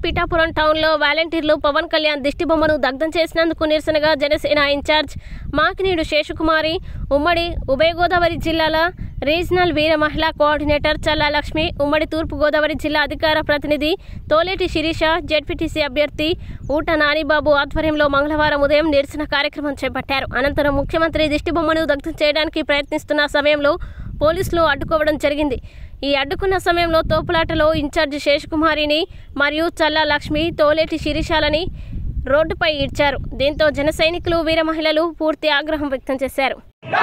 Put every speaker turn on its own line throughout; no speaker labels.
పిఠాపురం టౌన్లో వాలంటీర్లు పవన్ కళ్యాణ్ దిష్టిబొమ్మను దగ్ధం చేసినందుకు నిరసనగా జనసేన ఇన్ఛార్జ్ మాకినీడు శేషకుమారి ఉమ్మడి ఉభయ గోదావరి జిల్లాల రీజనల్ వీర మహిళా కోఆర్డినేటర్ చల్లా లక్ష్మి ఉమ్మడి తూర్పు గోదావరి జిల్లా అధికార ప్రతినిధి తోలేటి శిరీష జెడ్పీటీసీ అభ్యర్థి ఊట నానిబాబు ఆధ్వర్యంలో మంగళవారం ఉదయం నిరసన కార్యక్రమం చేపట్టారు అనంతరం ముఖ్యమంత్రి దిష్టిబొమ్మను దగ్ధం చేయడానికి ప్రయత్నిస్తున్న సమయంలో పోలీసులు అడ్డుకోవడం జరిగింది ఈ అడ్డుకున్న సమయంలో తోపులాటలో ఇన్ఛార్జ్ శేషకుమారిని మరియు చల్లా లక్ష్మి తోలేటి శిరీషాలని రోడ్డుపై ఇడ్చారు దీంతో జన సైనికులు వీర మహిళలు పూర్తి ఆగ్రహం వ్యక్తం చేశారు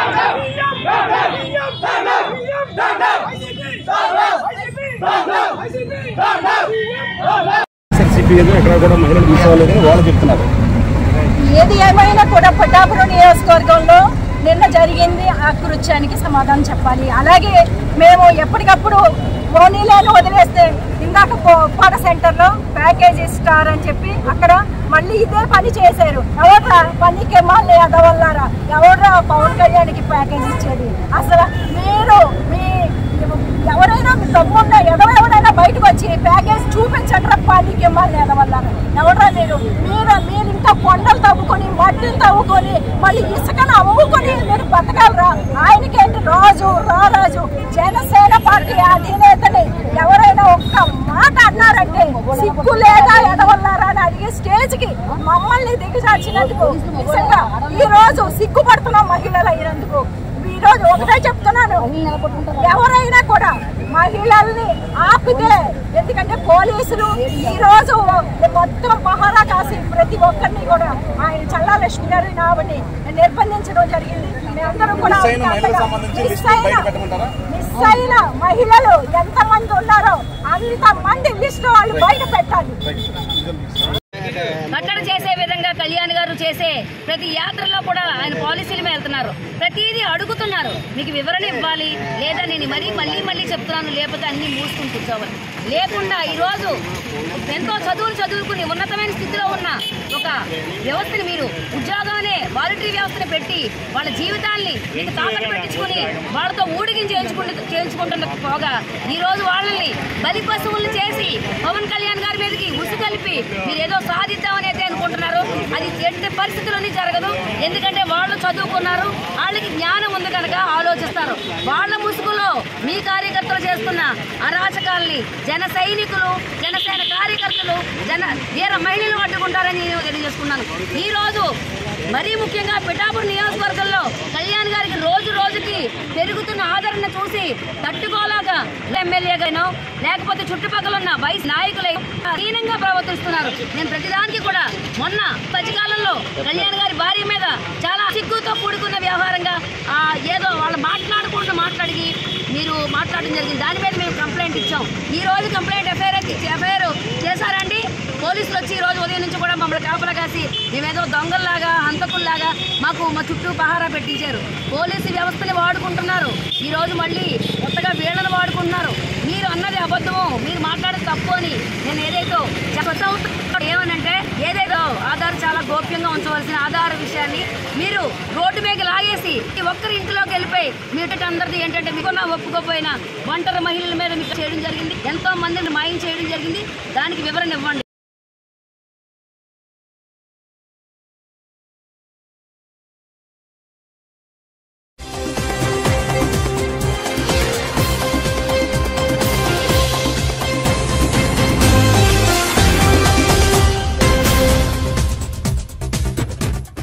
ఎస్ఎస్సిపి ఎక్కడ కూడా మహిళలు తీసుకోవాలని వాళ్ళు చెప్తున్నారు
ఏది ఏమైనా కూడా పిఠాపురం నియోజకవర్గంలో నిన్న జరిగింది ఆ కృత్యానికి సమాధానం చెప్పాలి అలాగే మేము ఎప్పటికప్పుడు పోనీలను వదిలేస్తే ఇందాక పో- పాట సెంటర్లో ప్యాకేజీ స్టార్ అని చెప్పి అక్కడ మళ్ళీ ఇదే పని చేశారు ఎవడ్రా పనికి మళ్ళీ ఎదవల్లారా ఎవడ్రా పవన్ కళ్యాణ్కి ప్యాకేజ్ ఇచ్చేది అసలు మీరు మీ ఎవరైనా మీ తమ్మున్న ఎదవ ఎవరైనా బయటకు వచ్చి ప్యాకేజ్ చూపించండి పనికి మళ్ళీ ఎదవల్లారా ఎవడ్రా మీరు మీరు మీరు ఇంకా కొండలు తవ్వుకొని మట్టిని తవ్వుకొని మళ్ళీ ఇసుకను అమ్ముకొని మీరు బతకాలరా ఆయనకేంటి రాజు రారాజు జనసేన పార్టీ అధినేతని ఎవరైనా ఒక్క మాట అన్నారంటే సిగ్గు లేదా ఎదవల్లారా అని అడిగి స్టేజ్ కి మమ్మల్ని దిగజార్చినందుకు నిజంగా ఈ రోజు సిగ్గుపడుతున్నాం మహిళలు అయినందుకు ఈ రోజు ఒకటే చెప్తున్నాను ఎవరైనా కూడా మహిళల్ని ఆపితే ఎందుకంటే పోలీసులు ఈ రోజు మొత్తం మహారా కాసి ప్రతి ఒక్కరిని కూడా ఆయన చల్లా లక్ష్మి గారి నావని నిర్బంధించడం జరిగింది మేమందరం కూడా
మిస్ అయిన మహిళలకు సంబంధించి
మిస్
లిస్టు
అయిన-
బయట పెట్టమంటారా?
మిస్ అయిన మహిళలు ఎంత మంది ఉన్నారో అంత మంది లిస్టు వాళ్ళు బయట పెట్టాలి
కట్టడి చేసే విధంగా కళ్యాణ్ గారు చేసే ప్రతి యాత్రలో కూడా ఆయన పాలసీల మీద వెళ్తున్నారు ప్రతిదీ అడుగుతున్నారు మీకు వివరణ ఇవ్వాలి లేదా నేను మరీ మళ్ళీ మళ్ళీ చెప్తున్నాను లేకపోతే అన్ని మూసుకుని కూర్చోవాలి లేకుండా ఈరోజు ఎంతో చదువులు చదువుకుని ఉన్నతమైన స్థితిలో ఉన్న ఒక వ్యవస్థని మీరు ఉద్యోగానే వాలంటరీ వ్యవస్థను పెట్టి వాళ్ళ జీవితాల్ని మీకు తాకట్టు పెట్టించుకుని వాళ్ళతో ఊడిగిని చేయించుకుంటు చేయించుకుంటున్న పోగా ఈ రోజు వాళ్ళని బలి పశువుల్ని చేసి పవన్ కళ్యాణ్ గారి మీదకి ఉసు కలిపి మీరు ఏదో సాధిద్దామని అయితే అనుకుంటున్నారు అది ఎట్టి పరిస్థితుల్లోనే జరగదు ఎందుకంటే వాళ్ళు చదువుకున్నారు వాళ్ళకి జ్ఞానం ఉంది కనుక ఆలోచిస్తారు వాళ్ళ ముసుగులో మీ కార్యకర్తలు చేస్తున్న అరాచకాల్ని జన సైనికులు జనసేన కార్యకర్తలు జన వీర మహిళలు అడ్డుకుంటారని నేను తెలియజేసుకున్నాను ఈ రోజు మరీ ముఖ్యంగా పిఠాపురం నియోజకవర్గంలో కళ్యాణ్ గారికి రోజు రోజుకి పెరుగుతున్న ఆదరణ చూసి తట్టుకోలేక ఎమ్మెల్యేగానో లేకపోతే చుట్టుపక్కల ఉన్న వైస్ నాయకులై హీనంగా ప్రవర్తిస్తున్నారు నేను ప్రతిదానికి కూడా మొన్న మధ్యకాలంలో కళ్యాణ్ గారి భార్య మీద చాలా సిగ్గుతో కూడుకున్న వ్యవహారంగా ఆ, ఏదో వాళ్ళు మాట్లాడకుండా మాట్లాడి మీరు మాట్లాడడం జరిగింది దాని మీద మేము కంప్లైంట్ ఇచ్చాం ఈ రోజు కంప్లైంట్ ఎఫ్ఐఆర్ ఎఫ్ఐఆర్ చేశారండి పోలీసులు వచ్చి ఈ రోజు ఉదయం నుంచి కూడా మమ్మల్ని కాపలా కాసి మేమేదో దొంగల్లాగా హంతకుల్లాగా మాకు మా చుట్టూ పహారా పెట్టించారు పోలీసు వ్యవస్థని వాడుకుంటున్నారు ఈ రోజు మళ్ళీ కొత్తగా వీళ్ళని వాడుకుంటున్నారు మీరు అన్నది అబద్ధము మీరు మాట్లాడేది తప్పు అని నేను ఏదైతే చెప్తా ఏమనంటే ఏదైతే ఆధార్ చాలా గోప్యంగా ఉంచవలసిన ఆధార్ విషయాన్ని మీరు రోడ్డు మీద లాగేసి ఈ ఒక్కరి ఇంట్లోకి వెళ్ళిపోయి మీట అందరిది ఏంటంటే మీకున్న ఒప్పుకోపోయినా ఒంటరి మహిళల మీద మీకు చేయడం జరిగింది ఎంతో మందిని మాయం చేయడం జరిగింది దానికి వివరణ ఇవ్వండి